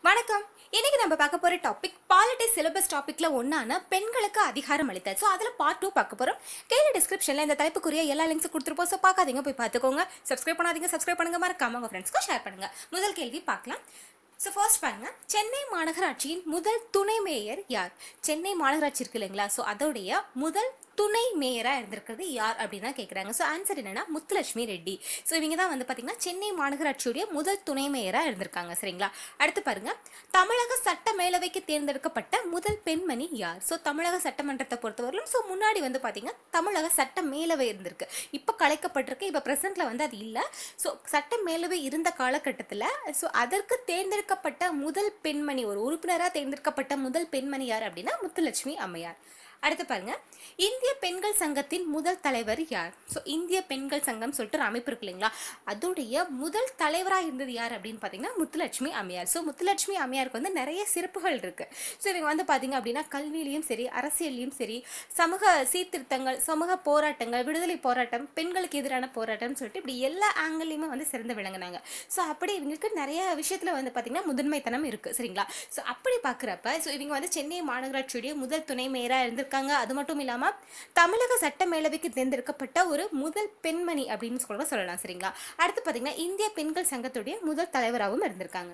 வணக்கம் இன்னைக்கு நம்ம பார்க்க போற டாபிக் பாலிட்டி சிலபஸ் டாபிக்ல ஒன்னான பெண்களுக்கு அதிகாரம் அளித்தல் ஸோ அதில் பார்ட் டூ பார்க்க போறோம் கீழே டிஸ்கிரிப்ஷன்ல இந்த தலைப்புக்குரிய எல்லா லிங்க்ஸ் கொடுத்துருப்போம் ஸோ பார்க்காதீங்க போய் பார்த்துக்கோங்க சப்ஸ்கிரைப் பண்ணாதீங்க சப்ஸ்கிரைப் பண்ணுங்க மறக்காம உங்க ஃப்ரெண்ட்ஸ்க்கு ஷேர் பண்ணுங்க முதல் கேள்வி பார்க்கலாம் ஸோ ஃபர்ஸ்ட் பாருங்க சென்னை மாநகராட்சியின் முதல் துணை மேயர் யார் சென்னை மாநகராட்சி இருக்கு இல்லைங்களா ஸோ அதோடைய முதல் துணை மேயராக இருந்திருக்கிறது யார் அப்படின்னு தான் கேட்குறாங்க ஸோ ஆன்சர் என்னன்னா முத்துலட்சுமி ரெட்டி ஸோ இவங்க தான் வந்து பார்த்தீங்கன்னா சென்னை மாநகராட்சியுடைய முதல் துணை மேயராக இருந்திருக்காங்க சரிங்களா அடுத்து பாருங்க தமிழக சட்ட மேலவைக்கு தேர்ந்தெடுக்கப்பட்ட முதல் பெண்மணி யார் ஸோ தமிழக சட்டமன்றத்தை பொறுத்தவரையிலும் ஸோ முன்னாடி வந்து பார்த்தீங்கன்னா தமிழக சட்ட மேலவை இருந்திருக்கு இப்போ கலைக்கப்பட்டிருக்கு இப்போ ப்ரெசென்ட்ல வந்து அது இல்லை ஸோ சட்ட மேலவை இருந்த காலகட்டத்தில் ஸோ அதற்கு தேர்ந்தெடுக்கப்பட்ட முதல் பெண்மணி ஒரு உறுப்பினராக தேர்ந்தெடுக்கப்பட்ட முதல் பெண்மணி யார் அப்படின்னா முத்துலட்சுமி அம்மையார் அடுத்து பாருங்க இந்திய பெண்கள் சங்கத்தின் முதல் தலைவர் யார் ஸோ இந்திய பெண்கள் சங்கம் சொல்லிட்டு ஒரு அமைப்பு இருக்கு இல்லைங்களா அதோடைய முதல் தலைவராக இருந்தது யார் அப்படின்னு பார்த்தீங்கன்னா முத்துலட்சுமி அம்மையார் ஸோ முத்துலட்சுமி அம்மையாருக்கு வந்து நிறைய சிறப்புகள் இருக்கு ஸோ இவங்க வந்து பார்த்தீங்க அப்படின்னா கல்வியிலையும் சரி அரசியல்லையும் சரி சமூக சீர்திருத்தங்கள் சமூக போராட்டங்கள் விடுதலை போராட்டம் பெண்களுக்கு எதிரான போராட்டம் சொல்லிட்டு இப்படி எல்லா ஆங்கிள்லையுமே வந்து சிறந்து விளங்குனாங்க ஸோ அப்படி இவங்களுக்கு நிறைய விஷயத்தில் வந்து பார்த்தீங்கன்னா முதன்மைத்தனம் இருக்கு சரிங்களா ஸோ அப்படி பார்க்குறப்ப ஸோ இவங்க வந்து சென்னை மாநகராட்சியுடைய முதல் துணை மேயராக இருந்திருக்காங்க அது மட்டும் இல்லாமல் தமிழக சட்ட மேலவைக்கு தேர்ந்தெடுக்கப்பட்ட ஒரு முதல் பெண்மணி அப்படின்னு கூட சொல்லலாம் சரிங்களா அடுத்து பார்த்தீங்கன்னா இந்திய பெண்கள் சங்கத்துடைய முதல் தலைவராகவும் இருந்திருக்காங்க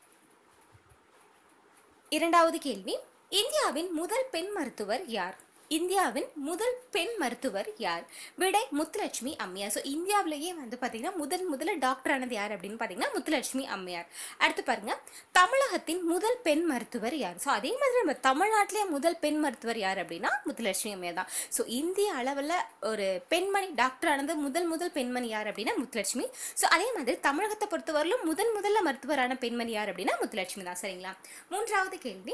இரண்டாவது கேள்வி இந்தியாவின் முதல் பெண் மருத்துவர் யார் இந்தியாவின் முதல் பெண் மருத்துவர் யார் விடை முத்துலட்சுமி அம்மையார் ஸோ இந்தியாவிலேயே வந்து பார்த்தீங்கன்னா முதல் முதல்ல டாக்டர் ஆனது யார் அப்படின்னு பார்த்தீங்கன்னா முத்துலட்சுமி அம்மையார் அடுத்து பாருங்க தமிழகத்தின் முதல் பெண் மருத்துவர் யார் ஸோ அதே மாதிரி நம்ம தமிழ்நாட்டிலேயே முதல் பெண் மருத்துவர் யார் அப்படின்னா முத்துலட்சுமி அம்மையார் தான் ஸோ இந்திய அளவில் ஒரு பெண்மணி டாக்டர் ஆனது முதல் முதல் பெண்மணி யார் அப்படின்னா முத்துலட்சுமி ஸோ அதே மாதிரி தமிழகத்தை பொறுத்தவரையிலும் முதன் முதல்ல மருத்துவரான பெண்மணி யார் அப்படின்னா முத்துலட்சுமி தான் சரிங்களா மூன்றாவது கேள்வி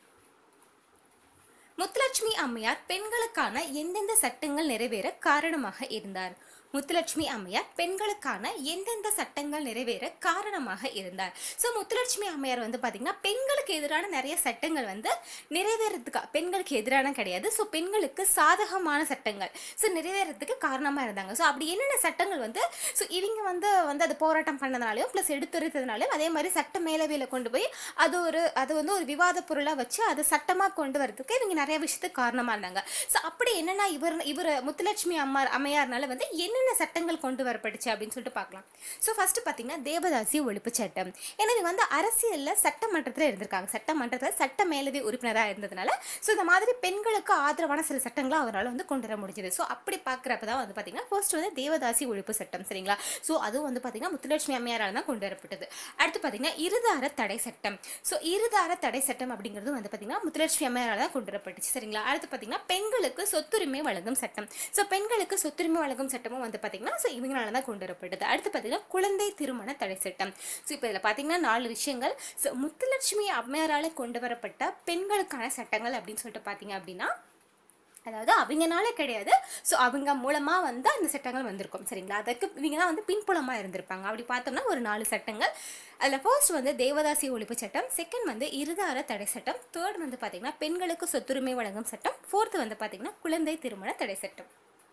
முத்துலட்சுமி அம்மையார் பெண்களுக்கான எந்தெந்த சட்டங்கள் நிறைவேற காரணமாக இருந்தார் முத்துலட்சுமி அம்மையார் பெண்களுக்கான எந்தெந்த சட்டங்கள் நிறைவேற காரணமாக இருந்தார் ஸோ முத்துலட்சுமி அம்மையார் வந்து பார்த்தீங்கன்னா பெண்களுக்கு எதிரான நிறைய சட்டங்கள் வந்து நிறைவேறதுக்கு பெண்களுக்கு எதிரான கிடையாது ஸோ பெண்களுக்கு சாதகமான சட்டங்கள் ஸோ நிறைவேறதுக்கு காரணமாக இருந்தாங்க ஸோ அப்படி என்னென்ன சட்டங்கள் வந்து ஸோ இவங்க வந்து வந்து அது போராட்டம் பண்ணதுனாலையும் ப்ளஸ் எடுத்துரைத்ததுனாலையும் அதே மாதிரி சட்ட மேலவையில் கொண்டு போய் அது ஒரு அது வந்து ஒரு விவாத பொருளாக வச்சு அதை சட்டமாக கொண்டு வரதுக்கு இவங்க நிறைய விஷயத்துக்கு காரணமாக இருந்தாங்க ஸோ அப்படி என்னன்னா இவர் இவர் முத்துலட்சுமி அம்மா அம்மையார்னால வந்து என்னென்ன சட்டங்கள் கொண்டு வரப்பட்டுச்சு அப்படின்னு சொல்லிட்டு பார்க்கலாம் ஸோ ஃபர்ஸ்ட் பார்த்தீங்கன்னா தேவதாசி ஒழிப்பு சட்டம் ஏன்னா இவங்க வந்து அரசியலில் சட்டமன்றத்தில் இருந்திருக்காங்க சட்டமன்றத்தில் சட்ட மேலவை உறுப்பினராக இருந்ததுனால ஸோ இந்த மாதிரி பெண்களுக்கு ஆதரவான சில சட்டங்களை அவரால் வந்து கொண்டு வர முடிஞ்சது ஸோ அப்படி பார்க்குறப்ப தான் வந்து பார்த்தீங்கன்னா ஃபர்ஸ்ட் வந்து தேவதாசி ஒழிப்பு சட்டம் சரிங்களா ஸோ அதுவும் வந்து பார்த்தீங்கன்னா முத்துலட்சுமி அம்மையாரால் தான் கொண்டு வரப்பட்டது அடுத்து பார்த்தீங்கன்னா இருதார தடை சட்டம் ஸோ இருதார தடை சட்டம் அப்படிங்கிறது வந்து பார்த்தீங்கன்னா முத்துலட்சுமி அம்மையாரால் தான் கொண்டு வரப்பட்டுச்சு சரிங்களா அடுத்து பார்த்தீங்கன்னா பெண்களுக்கு சொத்துரிமை வழங்கும் சட்டம் ஸோ பெண்களுக்கு சொத்துரிமை வழங்கும் சட்டமும் வந்து பார்த்தீங்கன்னா ஸோ இவங்களால தான் கொண்டு வரப்பட்டது அடுத்து பார்த்தீங்கன்னா குழந்தை திருமண தடை சட்டம் ஸோ இப்போ இதில் பார்த்தீங்கன்னா நாலு விஷயங்கள் ஸோ முத்துலட்சுமி அம்மையாரால் கொண்டு வரப்பட்ட பெண்களுக்கான சட்டங்கள் அப்படின்னு சொல்லிட்டு பார்த்தீங்க அப்படின்னா அதாவது அவங்கனால கிடையாது ஸோ அவங்க மூலமாக வந்து அந்த சட்டங்கள் வந்திருக்கும் சரிங்களா அதுக்கு இவங்க தான் வந்து பின்புலமாக இருந்திருப்பாங்க அப்படி பார்த்தோம்னா ஒரு நாலு சட்டங்கள் அதில் ஃபர்ஸ்ட் வந்து தேவதாசி ஒழிப்பு சட்டம் செகண்ட் வந்து இருதார தடை சட்டம் தேர்ட் வந்து பார்த்தீங்கன்னா பெண்களுக்கு சொத்துரிமை வழங்கும் சட்டம் ஃபோர்த் வந்து பார்த்தீங்கன்னா குழந்தை திருமண தடை சட்டம்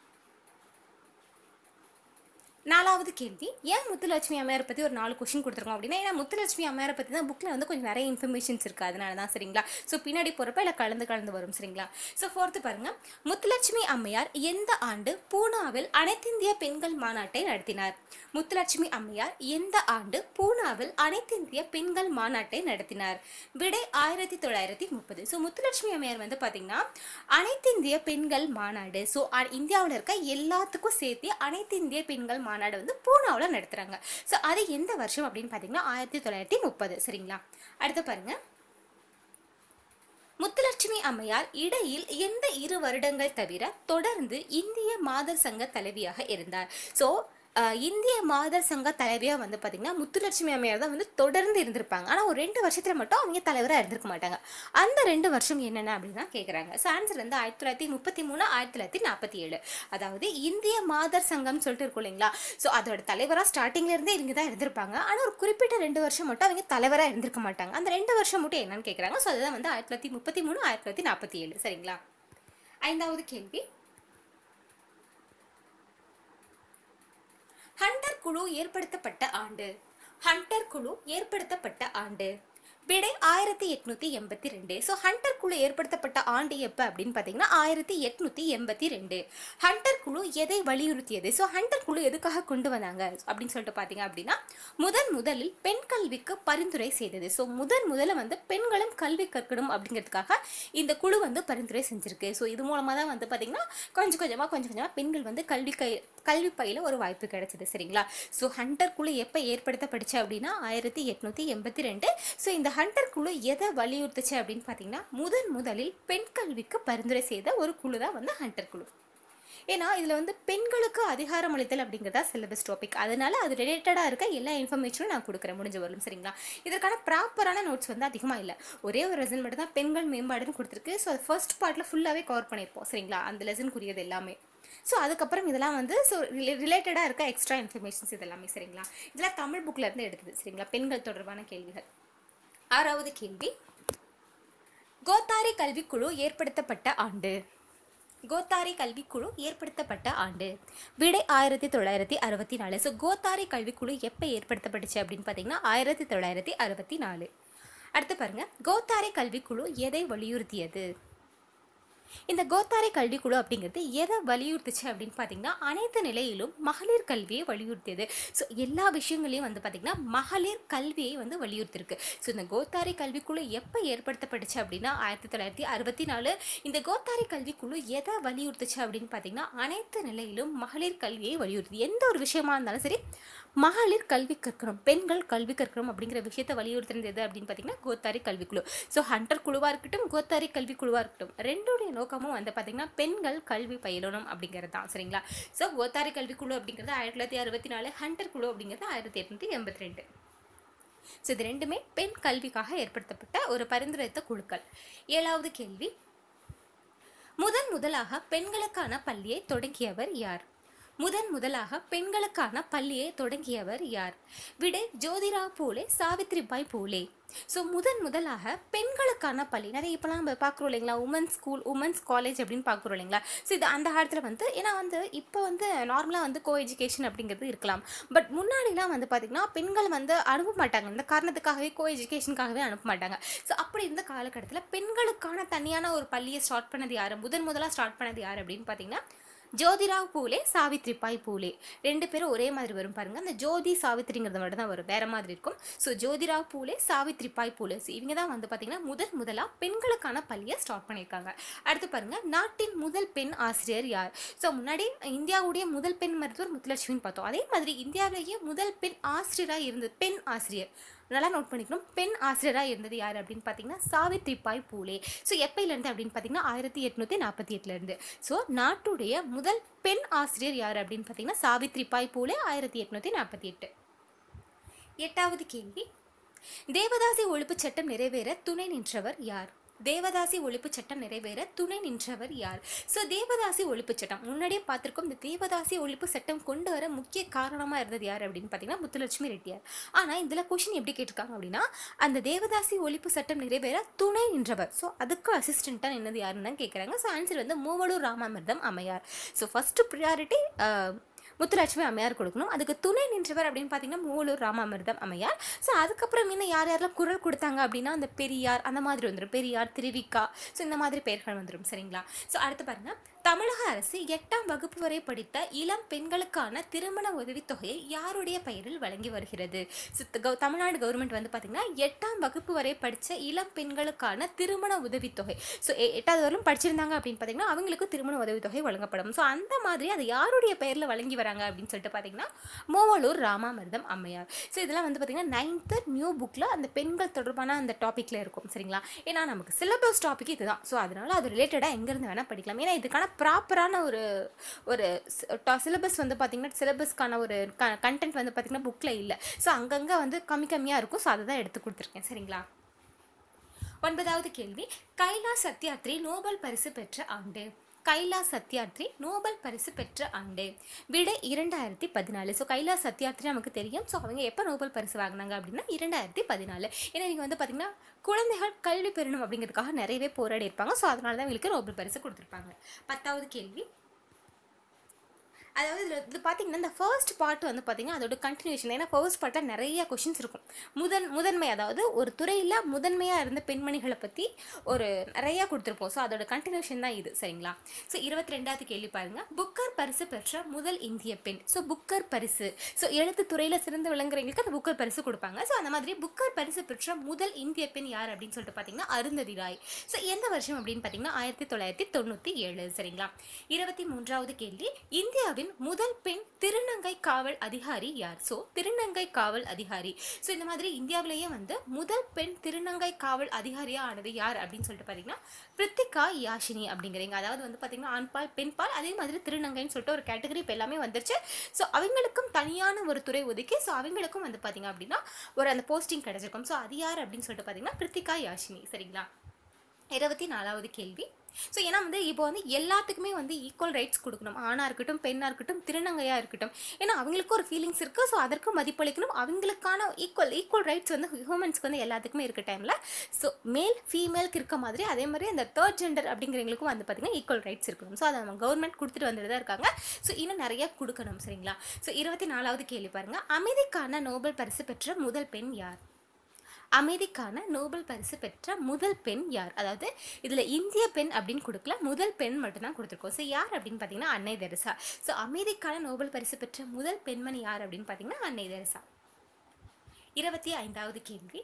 நாலாவது கேள்வி ஏன் முத்துலட்சுமி அம்மையாரை பற்றி ஒரு நாலு கொஷின் கொடுத்துருக்கோம் அப்படின்னா ஏன்னா முத்துலட்சுமி அம்மையாரை பற்றி தான் புக்கில் வந்து கொஞ்சம் நிறைய இன்ஃபர்மேஷன்ஸ் இருக்குது அதனால தான் சரிங்களா ஸோ பின்னாடி போகிறப்ப இல்லை கலந்து கலந்து வரும் சரிங்களா ஸோ ஃபோர்த்து பாருங்கள் முத்துலட்சுமி அம்மையார் எந்த ஆண்டு பூனாவில் அனைத்திந்திய பெண்கள் மாநாட்டை நடத்தினார் முத்துலட்சுமி அம்மையார் எந்த ஆண்டு பூனாவில் அனைத்திந்திய பெண்கள் மாநாட்டை நடத்தினார் விடை ஆயிரத்தி தொள்ளாயிரத்தி முப்பது ஸோ முத்துலட்சுமி அம்மையார் வந்து பார்த்தீங்கன்னா அனைத்திந்திய பெண்கள் மாநாடு ஸோ இந்தியாவில் இருக்க எல்லாத்துக்கும் சேர்த்து அனைத்திந்திய பெண்கள் மாநாடு வந்து பூனாவில் நடத்துகிறாங்க ஸோ அது எந்த வருஷம் அப்படின்னு பார்த்தீங்கன்னா ஆயிரத்தி தொள்ளாயிரத்தி முப்பது சரிங்களா அடுத்து பாருங்க முத்துலட்சுமி அம்மையார் இடையில் எந்த இரு வருடங்கள் தவிர தொடர்ந்து இந்திய மாதர் சங்க தலைவியாக இருந்தார் ஸோ இந்திய மாதர் சங்க தலைவியாக வந்து பார்த்திங்கன்னா முத்துலட்சுமி அம்மையார் தான் வந்து தொடர்ந்து இருந்திருப்பாங்க ஆனால் ஒரு ரெண்டு வருஷத்தில் மட்டும் அவங்க தலைவராக இருந்திருக்க மாட்டாங்க அந்த ரெண்டு வருஷம் என்னென்ன அப்படின்னு தான் கேட்குறாங்க ஸோ ஆன்சர் வந்து ஆயிரத்தி தொள்ளாயிரத்தி முப்பத்தி மூணு ஆயிரத்தி தொள்ளாயிரத்தி நாற்பத்தி ஏழு அதாவது இந்திய மாதர் சங்கம் சொல்லிட்டு இருக்கும் இல்லைங்களா ஸோ அதோட தலைவராக ஸ்டார்டிங்லேருந்தே இவங்க தான் இருந்திருப்பாங்க ஆனால் ஒரு குறிப்பிட்ட ரெண்டு வருஷம் மட்டும் அவங்க தலைவராக இருந்திருக்க மாட்டாங்க அந்த ரெண்டு வருஷம் மட்டும் என்னன்னு கேட்குறாங்க ஸோ அதுதான் வந்து ஆயிரத்தி தொள்ளாயிரத்தி முப்பத்தி மூணு ஆயிரத்தி தொள்ளாயிரத்தி நாற்பத்தி ஏழு சரிங்களா ஐந்தாவது கேள்வி ஹண்டர் குழு ஏற்படுத்தப்பட்ட ஆண்டு ஹண்டர் குழு ஏற்படுத்தப்பட்ட ஆண்டு விடை ஆயிரத்தி எட்நூத்தி எண்பத்தி ரெண்டு ஸோ ஹண்டர் குழு ஏற்படுத்தப்பட்ட ஆண்டு எப்போ அப்படின்னு பார்த்தீங்கன்னா ஆயிரத்தி எட்நூத்தி எண்பத்தி ரெண்டு ஹண்டர் குழு எதை வலியுறுத்தியது ஸோ ஹண்டர் குழு எதுக்காக கொண்டு வந்தாங்க அப்படின்னு சொல்லிட்டு பார்த்தீங்க அப்படின்னா முதன் முதலில் பெண் கல்விக்கு பரிந்துரை செய்தது ஸோ முதன் முதல்ல வந்து பெண்களும் கல்வி கற்கணும் அப்படிங்கிறதுக்காக இந்த குழு வந்து பரிந்துரை செஞ்சிருக்கு ஸோ இது மூலமாக தான் வந்து பார்த்தீங்கன்னா கொஞ்சம் கொஞ்சமாக கொஞ்சம் கொஞ்சமாக பெண்கள் வந்து கல்வி கை கல்வி பயில ஒரு வாய்ப்பு கிடைச்சது சரிங்களா ஸோ ஹண்டர் குழு எப்போ ஏற்படுத்தப்படுச்சு அப்படின்னா ஆயிரத்தி எட்நூத்தி எண்பத்தி ரெண்டு ஸோ இந்த ஹண்டர் குழு எதை வலியுறுத்துச்சு அப்படின்னு பார்த்தீங்கன்னா முதன் முதலில் பெண் கல்விக்கு பரிந்துரை செய்த ஒரு குழு தான் வந்து ஹண்டர் குழு ஏன்னா இதில் வந்து பெண்களுக்கு அதிகாரம் அளித்தல் அப்படிங்கிறதா சிலபஸ் டாபிக் அதனால அது ரிலேட்டடாக இருக்க எல்லா இன்ஃபர்மேஷனும் நான் கொடுக்குறேன் முடிஞ்ச வரலும் சரிங்களா இதற்கான ப்ராப்பரான நோட்ஸ் வந்து அதிகமாக இல்லை ஒரே ஒரு லெசன் மட்டும் தான் பெண்கள் மேம்பாடுன்னு கொடுத்துருக்கு ஸோ அது ஃபர்ஸ்ட் பார்ட்டில் ஃபுல்லாகவே கவர் பண்ணியிருப்போம் சரிங்களா அந்த லெசனுக்குரியது எல்லாமே ஸோ அதுக்கப்புறம் இதெல்லாம் வந்து ஸோ ரிலேட்டடாக இருக்க எக்ஸ்ட்ரா இன்ஃபர்மேஷன்ஸ் இதெல்லாமே சரிங்களா இதெல்லாம் தமிழ் புக்கில் இருந்து எடுத்தது சரிங்களா பெண்கள் தொடர்பான கேள்விகள் ஆறாவது கேள்வி கோத்தாரி கல்விக்குழு ஏற்படுத்தப்பட்ட ஆண்டு கோத்தாரி கல்விக்குழு ஏற்படுத்தப்பட்ட ஆண்டு விடை ஆயிரத்தி தொள்ளாயிரத்தி அறுபத்தி நாலு ஸோ கோத்தாரி கல்விக்குழு எப்போ ஏற்படுத்தப்பட்டுச்சு அப்படின்னு பார்த்தீங்கன்னா ஆயிரத்தி தொள்ளாயிரத்தி அறுபத்தி நாலு அடுத்து பாருங்க கோத்தாரி கல்விக்குழு எதை வலியுறுத்தியது இந்த கோத்தாரி கல்விக்குழு அப்படிங்கிறது எதை வலியுறுத்துச்சு அப்படின்னு பார்த்தீங்கன்னா அனைத்து நிலையிலும் மகளிர் கல்வியை வலியுறுத்தியது ஸோ எல்லா விஷயங்களையும் வந்து பார்த்தீங்கன்னா மகளிர் கல்வியை வந்து வலியுறுத்திருக்கு ஸோ இந்த கோத்தாரி கல்விக்குழு எப்போ ஏற்படுத்தப்பட்டுச்சு அப்படின்னா ஆயிரத்தி தொள்ளாயிரத்தி அறுபத்தி நாலு இந்த கோத்தாரி கல்விக்குழு எதை வலியுறுத்துச்சு அப்படின்னு பார்த்தீங்கன்னா அனைத்து நிலையிலும் மகளிர் கல்வியை வலியுறுத்தி எந்த ஒரு விஷயமா இருந்தாலும் சரி மகளிர் கல்வி கற்கணும் பெண்கள் கல்வி கற்கணும் அப்படிங்கிற விஷயத்தை வலியுறுத்துறது எது அப்படின்னு பார்த்தீங்கன்னா கோத்தாரி கல்விக்குழு ஸோ ஹண்டர் குழுவாக இருக்கட்டும் கோத்தாரி கல்வி குழுவாக இருக்கட்டும் ரெண்டுடைய நோக்கமும் வந்து பார்த்தீங்கன்னா பெண்கள் கல்வி பயிலணும் அப்படிங்கிறது தான் சரிங்களா ஸோ கோத்தாரி கல்விக்குழு அப்படிங்கிறது ஆயிரத்தி தொள்ளாயிரத்தி அறுபத்தி நாலு ஹண்டர் குழு அப்படிங்கிறது ஆயிரத்தி எட்நூத்தி எண்பத்தி ரெண்டு ஸோ இது ரெண்டுமே பெண் கல்விக்காக ஏற்படுத்தப்பட்ட ஒரு பரிந்துரைத்த குழுக்கள் ஏழாவது கேள்வி முதன் முதலாக பெண்களுக்கான பள்ளியை தொடங்கியவர் யார் முதன் முதலாக பெண்களுக்கான பள்ளியை தொடங்கியவர் யார் விடை ஜோதிராவ் பூலே சாவித்ரிபாய் பூலே ஸோ முதன் முதலாக பெண்களுக்கான பள்ளி நிறைய இப்போலாம் நம்ம பார்க்குறோம் இல்லைங்களா உமன்ஸ் ஸ்கூல் உமன்ஸ் காலேஜ் அப்படின்னு பார்க்குறோம் இல்லைங்களா ஸோ இது அந்த காலத்தில் வந்து ஏன்னா வந்து இப்போ வந்து நார்மலாக வந்து கோ எஜுகேஷன் அப்படிங்கிறது இருக்கலாம் பட் முன்னாடிலாம் வந்து பார்த்திங்கன்னா பெண்கள் வந்து அனுப்ப மாட்டாங்க இந்த காரணத்துக்காகவே கோ எஜுகேஷனுக்காகவே அனுப்ப மாட்டாங்க ஸோ அப்படி இருந்த காலகட்டத்தில் பெண்களுக்கான தனியான ஒரு பள்ளியை ஸ்டார்ட் பண்ணது யார் முதன் முதலாக ஸ்டார்ட் பண்ணது யார் அப்படின்னு பார்த்தீங்கன்னா ஜோதிராவ் பூலே சாவித்ரிபாய் பூலே ரெண்டு பேரும் ஒரே மாதிரி வரும் பாருங்க அந்த ஜோதி சாவித்ரிங்கிறது மட்டும் தான் வரும் வேற மாதிரி இருக்கும் ஸோ ஜோதிராவ் பூலே சாவித்ரிபாய் பூலே ஸோ இவங்க தான் வந்து பார்த்தீங்கன்னா முதன் முதலாக பெண்களுக்கான பள்ளியை ஸ்டார்ட் பண்ணியிருக்காங்க அடுத்து பாருங்க நாட்டின் முதல் பெண் ஆசிரியர் யார் ஸோ முன்னாடி இந்தியாவுடைய முதல் பெண் மருத்துவர் முத்துலட்சுமின்னு பார்த்தோம் அதே மாதிரி இந்தியாவிலேயே முதல் பெண் ஆசிரியராக இருந்தது பெண் ஆசிரியர் நல்லா நோட் பண்ணிக்கணும் பெண் ஆசிரியராக இருந்தது யார் அப்படின்னு பார்த்தீங்கன்னா சாவித்ரிபாய் பூலே ஸோ எப்பயிலேருந்து அப்படின்னு பார்த்தீங்கன்னா ஆயிரத்தி எட்நூற்றி நாற்பத்தி எட்டுலேருந்து ஸோ நாட்டுடைய முதல் பெண் ஆசிரியர் யார் அப்படின்னு பார்த்தீங்கன்னா சாவித்ரிபாய் பூலே ஆயிரத்தி எட்நூற்றி நாற்பத்தி எட்டு எட்டாவது கேள்வி தேவதாசி ஒழிப்புச் சட்டம் நிறைவேற துணை நின்றவர் யார் தேவதாசி ஒழிப்புச் சட்டம் நிறைவேற துணை நின்றவர் யார் ஸோ தேவதாசி ஒழிப்புச் சட்டம் முன்னாடியே பார்த்துருக்கோம் இந்த தேவதாசி ஒழிப்பு சட்டம் கொண்டு வர முக்கிய காரணமாக இருந்தது யார் அப்படின்னு பார்த்தீங்கன்னா முத்துலட்சுமி ரெட்டியார் ஆனால் இதில் கொஷின் எப்படி கேட்டிருக்காங்க அப்படின்னா அந்த தேவதாசி ஒழிப்பு சட்டம் நிறைவேற துணை நின்றவர் ஸோ அதுக்கு அசிஸ்டண்ட்டாக நின்னது யாருன்னு தான் கேட்குறாங்க ஸோ ஆன்சர் வந்து மூவலூர் ராமாமிர்தம் அம்மையார் ஸோ ஃபஸ்ட்டு ப்ரியாரிட்டி முத்துலட்சுமி அம்மையார் கொடுக்கணும் அதுக்கு துணை நின்றவர் அப்படின்னு பார்த்தீங்கன்னா மூலூர் ராமாமிர்தம் அம்மையார் ஸோ அதுக்கப்புறம் இன்னும் யார் யாரெல்லாம் குரல் கொடுத்தாங்க அப்படின்னா அந்த பெரியார் அந்த மாதிரி வந்துடும் பெரியார் திருவிக்கா ஸோ இந்த மாதிரி பெயர்கள் வந்துடும் சரிங்களா ஸோ அடுத்து பாருங்க தமிழக அரசு எட்டாம் வகுப்பு வரை படித்த இளம் பெண்களுக்கான திருமண உதவித்தொகையை யாருடைய பெயரில் வழங்கி வருகிறது ஸோ த- தமிழ்நாடு கவர்மெண்ட் வந்து பார்த்தீங்கன்னா எட்டாம் வகுப்பு வரை படித்த இளம் பெண்களுக்கான திருமண உதவித்தொகை ஸோ எட்டாவது வரலும் படிச்சிருந்தாங்க அப்படின்னு பார்த்தீங்கன்னா அவங்களுக்கு திருமண உதவித்தொகை வழங்கப்படும் ஸோ அந்த மாதிரி அது யாருடைய பெயரில் வழங்கி வராங்க அப்படின்னு சொல்லிட்டு பார்த்தீங்கன்னா மூவலூர் ராமாமிர்தம் அம்மையார் ஸோ இதெல்லாம் வந்து பார்த்தீங்கன்னா நைன்த்து நியூ புக்கில் அந்த பெண்கள் தொடர்பான அந்த டாப்பிக்கில் இருக்கும் சரிங்களா ஏன்னா நமக்கு சிலபஸ் டாபிக் இதுதான் ஸோ அதனால அது ரிலேட்டடாக எங்கேருந்து வேணால் படிக்கலாம் ஏன்னா இதுக்கான ப்ராப்பரான ஒரு ஒரு சிலபஸ் வந்து பார்த்தீங்கன்னா சிலபஸ்க்கான ஒரு கண்டென்ட் வந்து பார்த்தீங்கன்னா புக்கில் இல்லை ஸோ அங்கங்கே வந்து கம்மி கம்மியாக இருக்கும் ஸோ அதை தான் எடுத்து கொடுத்துருக்கேன் சரிங்களா ஒன்பதாவது கேள்வி கைலாஷ் சத்யாத்ரி நோபல் பரிசு பெற்ற ஆண்டு கைலாஷ் சத்யார்த்தி நோபல் பரிசு பெற்ற ஆண்டு விடை இரண்டாயிரத்தி பதினாலு ஸோ கைலாஷ் சத்யார்த்தி நமக்கு தெரியும் ஸோ அவங்க எப்போ நோபல் பரிசு வாங்கினாங்க அப்படின்னா இரண்டாயிரத்தி பதினாலு ஏன்னா இவங்க வந்து பார்த்திங்கன்னா குழந்தைகள் கல்வி பெறணும் அப்படிங்கிறதுக்காக நிறையவே போராடி இருப்பாங்க ஸோ அதனால தான் இவங்களுக்கு நோபல் பரிசு கொடுத்துருப்பாங்க பத்தாவது கேள்வி அதாவது இதில் இது பார்த்தீங்கன்னா இந்த ஃபர்ஸ்ட் பார்ட் வந்து பார்த்தீங்கன்னா அதோட கண்டினியூஷன் ஏன்னா ஃபர்ஸ்ட் பார்ட்டில் நிறைய கொஷின்ஸ் இருக்கும் முதன் முதன்மை அதாவது ஒரு துறையில் முதன்மையாக இருந்த பெண்மணிகளை பற்றி ஒரு நிறையா கொடுத்துருப்போம் ஸோ அதோட கண்டினியூஷன் தான் இது சரிங்களா ஸோ இருபத்தி ரெண்டாவது கேள்வி பாருங்க புக்கர் பரிசு பெற்ற முதல் இந்திய பெண் ஸோ புக்கர் பரிசு ஸோ எழுத்து துறையில் சிறந்து விளங்குறவங்களுக்கு அந்த புக்கர் பரிசு கொடுப்பாங்க ஸோ அந்த மாதிரி புக்கர் பரிசு பெற்ற முதல் இந்திய பெண் யார் அப்படின்னு சொல்லிட்டு பார்த்தீங்கன்னா அருந்ததி ராய் ஸோ எந்த வருஷம் அப்படின்னு பார்த்தீங்கன்னா ஆயிரத்தி தொள்ளாயிரத்தி தொண்ணூற்றி ஏழு சரிங்களா இருபத்தி மூன்றாவது கேள்வி இந்தியாவின் முதல் பெண் திருநங்கை காவல் அதிகாரி யார் ஸோ திருநங்கை காவல் அதிகாரி ஸோ இந்த மாதிரி இந்தியாவிலேயே வந்து முதல் பெண் திருநங்கை காவல் அதிகாரியா ஆனது யார் அப்படின்னு சொல்லிட்டு பார்த்தீங்கன்னா பிரித்திகா யாஷினி அப்படிங்கிறீங்க அதாவது வந்து பார்த்தீங்கன்னா ஆண்பால் பெண்பால் அதே மாதிரி திருநங்கைன்னு சொல்லிட்டு ஒரு கேட்டகரி இப்போ எல்லாமே வந்துருச்சு ஸோ அவங்களுக்கும் தனியான ஒரு துறை ஒதுக்கி ஸோ அவங்களுக்கும் வந்து பார்த்தீங்க அப்படின்னா ஒரு அந்த போஸ்டிங் கிடைச்சிருக்கும் ஸோ அது யார் அப்படின்னு சொல்லிட்டு பார்த்தீங்கன்னா பிரித்திகா யாஷினி சரிங்களா இருபத்தி நாலாவது கேள்வி ஸோ ஏன்னா வந்து இப்போ வந்து எல்லாத்துக்குமே வந்து ஈக்குவல் ரைட்ஸ் கொடுக்கணும் ஆணாக இருக்கட்டும் பெண்ணாக இருக்கட்டும் திருநங்கையாக இருக்கட்டும் ஏன்னா அவங்களுக்கும் ஒரு ஃபீலிங்ஸ் இருக்குது ஸோ அதற்கு மதிப்பளிக்கணும் அவங்களுக்கான ஈக்குவல் ஈக்குவல் ரைட்ஸ் வந்து ஹியூமன்ஸ்க்கு வந்து எல்லாத்துக்குமே இருக்க டைமில் ஸோ மேல் ஃபீமேலுக்கு இருக்க மாதிரி அதே மாதிரி அந்த தேர்ட் ஜெண்டர் அப்படிங்கிறவங்களுக்கும் வந்து பார்த்திங்கன்னா ஈக்குவல் ரைட்ஸ் இருக்கணும் ஸோ அதை நம்ம கவர்மெண்ட் கொடுத்துட்டு வந்துட்டு தான் இருக்காங்க ஸோ இன்னும் நிறைய கொடுக்கணும் சரிங்களா ஸோ இருபத்தி நாலாவது கேள்வி பாருங்கள் அமைதிக்கான நோபல் பரிசு பெற்ற முதல் பெண் யார் அமைதிக்கான நோபல் பரிசு பெற்ற முதல் பெண் யார் அதாவது இதில் இந்திய பெண் அப்படின்னு கொடுக்கல முதல் பெண் மட்டும்தான் கொடுத்துருக்கோம் ஸோ யார் அப்படின்னு பார்த்தீங்கன்னா அன்னை தெரசா ஸோ அமைதிக்கான நோபல் பரிசு பெற்ற முதல் பெண்மணி யார் அப்படின்னு பார்த்தீங்கன்னா அன்னை தெரசா இருபத்தி ஐந்தாவது கேள்வி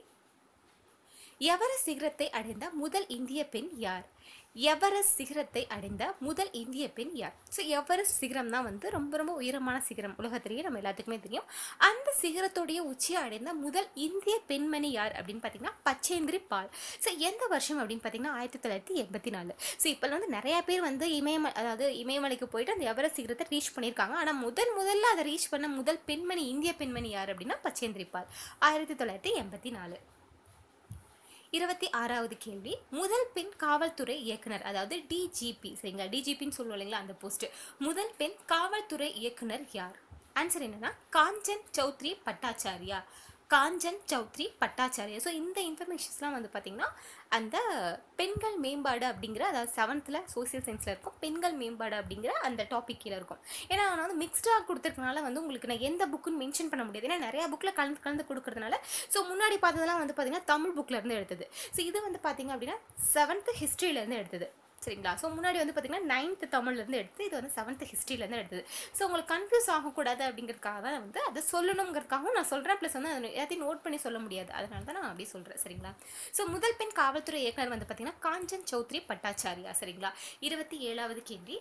எவரஸ்ட் சிகரத்தை அடைந்த முதல் இந்திய பெண் யார் எவரஸ்ட் சிகரத்தை அடைந்த முதல் இந்திய பெண் யார் ஸோ எவரஸ்ட் சிகரம் தான் வந்து ரொம்ப ரொம்ப உயரமான சிகரம் உலகத்திலேயே நம்ம எல்லாத்துக்குமே தெரியும் அந்த சிகரத்துடைய உச்சியை அடைந்த முதல் இந்திய பெண்மணி யார் அப்படின்னு பார்த்தீங்கன்னா பச்சேந்திரி பால் ஸோ எந்த வருஷம் அப்படின்னு பார்த்தீங்கன்னா ஆயிரத்தி தொள்ளாயிரத்தி எண்பத்தி நாலு ஸோ இப்போ வந்து நிறைய பேர் வந்து இமயம அதாவது இமயமலைக்கு போயிட்டு அந்த எவரஸ்ட் சிகரத்தை ரீச் பண்ணியிருக்காங்க ஆனால் முதன் முதல்ல அதை ரீச் பண்ண முதல் பெண்மணி இந்திய பெண்மணி யார் அப்படின்னா பச்சேந்திரி பால் ஆயிரத்தி தொள்ளாயிரத்தி எண்பத்தி நாலு இருபத்தி ஆறாவது கேள்வி முதல் பெண் காவல்துறை இயக்குனர் அதாவது டிஜிபி சரிங்களா டிஜிபின்னு சொல்லுவோம் இல்லைங்களா அந்த போஸ்ட் முதல் பெண் காவல்துறை இயக்குனர் யார் ஆன்சர் என்னன்னா காஞ்சன் சௌத்ரி பட்டாச்சாரியா காஞ்சன் சௌத்ரி பட்டாச்சாரியா ஸோ இந்த இன்ஃபர்மேஷன்ஸ்லாம் வந்து பார்த்திங்கன்னா அந்த பெண்கள் மேம்பாடு அப்படிங்கிற அதாவது செவன்த்தில் சோசியல் சயின்ஸில் இருக்கும் பெண்கள் மேம்பாடு அப்படிங்கிற அந்த டாபிக் கீழே இருக்கும் ஏன்னா நான் வந்து மிக்ஸ்டாக கொடுத்துருக்கனால வந்து உங்களுக்கு நான் எந்த புக்குன்னு மென்ஷன் பண்ண முடியாது ஏன்னா நிறையா புக்கில் கலந்து கலந்து கொடுக்கறதுனால ஸோ முன்னாடி பார்த்ததெல்லாம் வந்து பார்த்திங்கன்னா தமிழ் புக்கில் இருந்து எடுத்தது ஸோ இது வந்து பார்த்திங்க அப்படின்னா செவன்த்து ஹிஸ்ட்ரியிலேருந்து எடுத்தது சரிங்களா ஸோ முன்னாடி வந்து பார்த்திங்கன்னா நைன்த்து தமிழ்லேருந்து எடுத்து இது வந்து செவன்த்து ஹிஸ்ட்ரியிலேருந்து எடுத்தது ஸோ உங்களுக்கு கன்ஃபியூஸ் ஆகக்கூடாது அப்படிங்கிறதுக்காக தான் வந்து அதை சொல்லணுங்கிறதுக்காகவும் நான் சொல்கிறேன் ப்ளஸ் வந்து அதை எல்லாத்தையும் நோட் பண்ணி சொல்ல முடியாது அதனால தான் நான் அப்படி சொல்கிறேன் சரிங்களா ஸோ முதல் பெண் காவல்துறை இயக்குனர் வந்து பார்த்திங்கன்னா காஞ்சன் சௌத்ரி பட்டாச்சாரியா சரிங்களா இருபத்தி ஏழாவது கேள்வி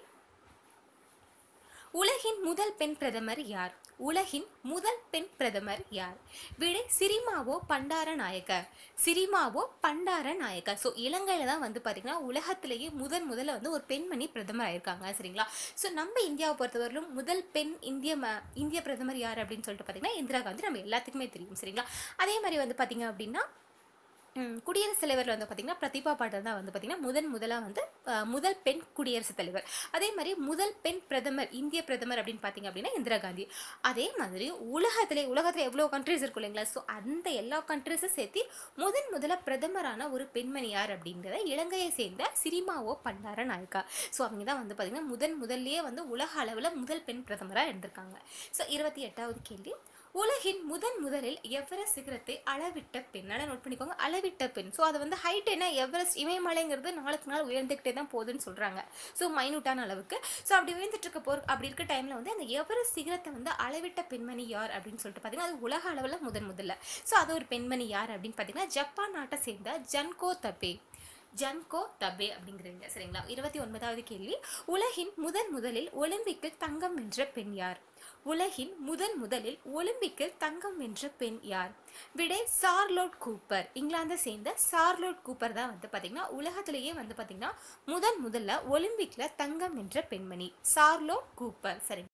உலகின் முதல் பெண் பிரதமர் யார் உலகின் முதல் பெண் பிரதமர் யார் விடை Sirimavo Bandaranaike Sirimavo Bandaranaike so இலங்கையில் தான் வந்து பார்த்திங்கன்னா உலகத்திலேயே முதன் முதல்ல வந்து ஒரு பெண்மணி பிரதமர் ஆயிருக்காங்க சரிங்களா ஸோ நம்ம இந்தியாவை பொறுத்தவரையிலும் முதல் பெண் இந்திய ம இந்திய பிரதமர் யார் அப்படின்னு சொல்லிட்டு பார்த்தீங்கன்னா இந்திரா காந்தி நம்ம எல்லாத்துக்குமே தெரியும் சரிங்களா அதே மாதிரி வந்து பார்த்திங்க அப்படின்னா ம், குடியரசுத் தலைவரில் வந்து பார்த்திங்கன்னா பிரதிபா பாட்டல் தான் வந்து பார்த்திங்கன்னா முதன் முதலாக வந்து அஹ், முதல் பெண் குடியரசுத் தலைவர் அதே மாதிரி முதல் பெண் பிரதமர் இந்திய பிரதமர் அப்படின்னு பார்த்தீங்க அப்படின்னா இந்திரா காந்தி அதே மாதிரி உலகத்திலே உலகத்தில் எவ்வளோ கண்ட்ரிஸ் இருக்கும் இல்லைங்களா ஸோ அந்த எல்லா கண்ட்ரிஸும் சேர்த்து முதன் முதல்ல பிரதமரான ஒரு பெண்மணி யார் அப்படிங்கிறத இலங்கையை சேர்ந்த சிரிமாவோ பண்டார நாயக்கா ஸோ அவங்க தான் வந்து பார்த்திங்கன்னா முதன் முதல்லயே வந்து உலக அளவில் முதல் பெண் பிரதமராக இருந்திருக்காங்க ஸோ இருபத்தி எட்டாவது கேள்வி உலகின் முதன் முதலில் எவரெஸ்ட் சிகரத்தை அளவிட்ட பெண் நல்லா நோட் பண்ணிக்கோங்க அளவிட்ட பெண் ஸோ அது வந்து ஹைட் என்ன எவரெஸ்ட் இமயமலைங்கிறது நாளுக்கு நாள் உயர்ந்துக்கிட்டே தான் போகுதுன்னு சொல்கிறாங்க ஸோ மைனூட்டான அளவுக்கு ஸோ அப்படி உயர்ந்துட்டு இருக்க போர் அப்படி இருக்க டைமில் வந்து அந்த எவரெஸ்ட் சிகரத்தை வந்து அளவிட்ட பெண்மணி யார் அப்படின்னு சொல்லிட்டு பார்த்தீங்கன்னா அது உலக அளவில் முதன் முதல்ல ஸோ அது ஒரு பெண்மணி யார் அப்படின்னு பார்த்தீங்கன்னா ஜப்பான் நாட்டை சேர்ந்த ஜன்கோ தபே ஜன்கோ தபே அப்படிங்கிறீங்க சரிங்களா இருபத்தி ஒன்பதாவது கேள்வி உலகின் முதன் முதலில் ஒலிம்பிக்கில் தங்கம் வென்ற பெண் யார் உலகின் முதன் முதலில் ஒலிம்பிக்கில் தங்கம் வென்ற பெண் யார் விடை சார்லோட் கூப்பர் இங்கிலாந்தை சேர்ந்த சார்லோட் கூப்பர் தான் வந்து பார்த்தீங்கன்னா உலகத்திலேயே வந்து பார்த்தீங்கன்னா முதன் முதல்ல ஒலிம்பிக்கில் தங்கம் வென்ற பெண்மணி சார்லோட் கூப்பர் சரி